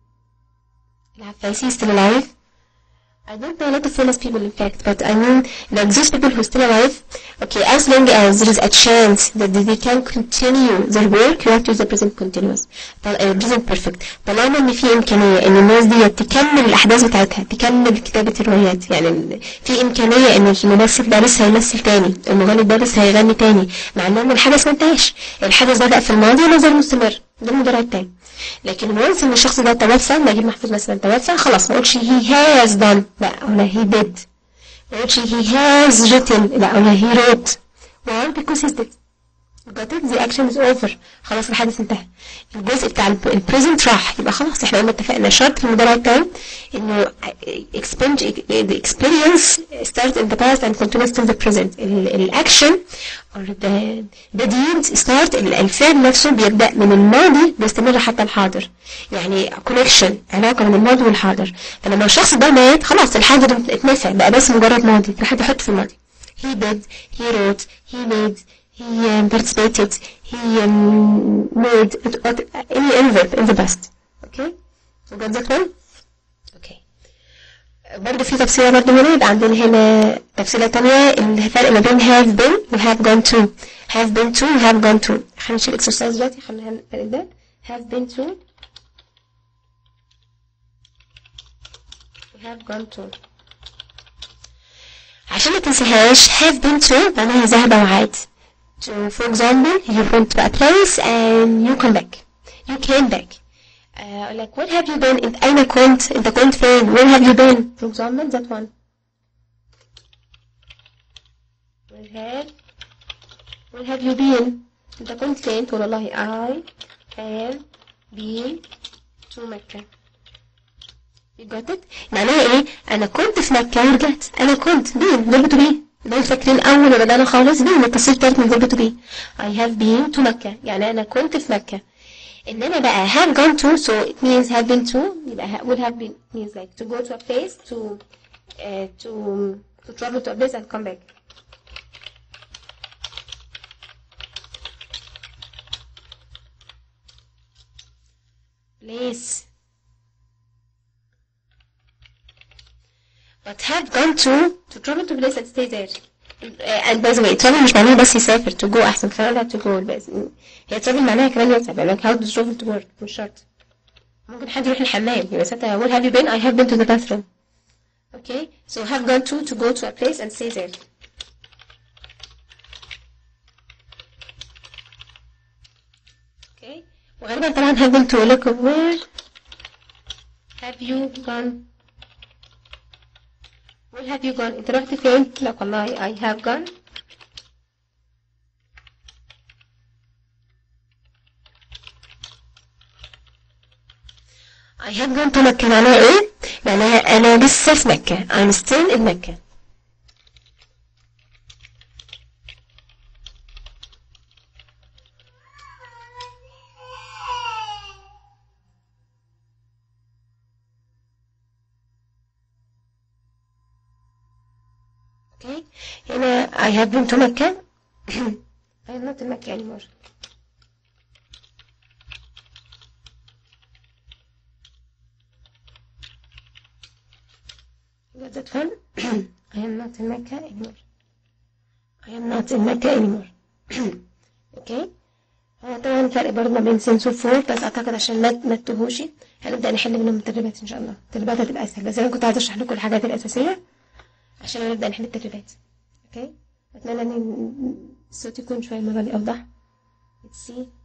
العفاسي still alive I don't know a lot of famous people in fact but I mean like those people who still alive okay as long as there is a chance that they can continue their work you have to use the present continuous طل- آه، present perfect طالما ان في امكانيه ان الناس دي تكمل الاحداث بتاعتها تكمل كتابه الروايات يعني ال- في امكانيه ان الممثل ده لسه هيمثل تاني المغني ده لسه هيغني تاني مع ان الحدث ما انتهاش الحدث بدأ في الماضي ولا زال مستمر ده المضارع التاني لكن وانس ان الشخص ده توفى نجيب محفوظ مثلا توفى خلاص ما اقولش he has done لا ولا he did ما اقولش he has written لا ولا he wrote why because he's dead got it the action is over خلاص الحدث انتهى الجزء بتاع البريزنت راح يبقى خلاص احنا قلنا اتفقنا شرط في المضارع التام انه experience the experience start in the past and continues to the present ال- الاكشن or the the deed start ال- الفعل نفسه بيبدأ من الماضي بيستمر حتى الحاضر يعني connection علاقة من الماضي والحاضر فلما الشخص ده مات خلاص الحاضر اتنسى بقى بس مجرد ماضي فحد يحط في الماضي he did he wrote he made he um, participated he um, made any envelope in the past okay you got that one okay برضه في تفسيرة برضه هنا يبقى عندنا هنا تفسيرة تانية الفرق ما بين have been و have gone to have been to و have gone to خلينا نشيل الاكسرسايز دلوقتي خلينا الفرق ده have been to و have gone to عشان ما تنساهاش have been to معناها ذهب وعاد So, for example, you went to a place and you come back. You came back. Uh, like, what have you been? In أين كنت؟ أنت كنت فين? Where have you been? For example, that one. Where have Where have you been? أنت كنت فين؟ تقول والله I have been to Mecca. You got it? معناها ايه؟ انا كنت في مكة ورجعت انا كنت بين فيرب تو بي ده فاكرين اول ما بدأنا خالص بين التصريف التالت من فيرب تو بي I have been to مكة يعني انا كنت في مكة انما بقى have gone to so it means have been to يبقى ha- would have been means like to go to a place to uh, to to travel to a place and come back place but have gone to to travel to place and stay there Uh, and by the way travel مش معناها بس يسافر to go احسن كمان to go بس هي travel معناها كمان يسافر يعني how to travel to work مش شرط ممكن حد يروح الحمام يبقى ساعتها where have you been I have been to the bathroom okay so have gone to to go to a place and stay there وغالبا طبعا هقول تقول لكم where have you gone where have you gone انت رحت فين لا والله I have gone I have gone to مكة معناها ايه؟ معناها أنا لسه في مكة I'm still in مكة Okay هنا I have been to مكة I am not in مكة anymore Got that one? I am not in Mecca anymore. I am not in Mecca anymore. اوكي هو طبعا فرق برضه ما بين سنس وفور بس اعتقد عشان ما ما تتوهوش هنبدا نحل منهم التدريبات ان شاء الله التدريبات هتبقى اسهل بس انا كنت عايزه اشرح لكم الحاجات الاساسيه عشان نبدا نحل التدريبات اوكي اتمنى ان الصوت يكون شويه المره دي اوضح let's see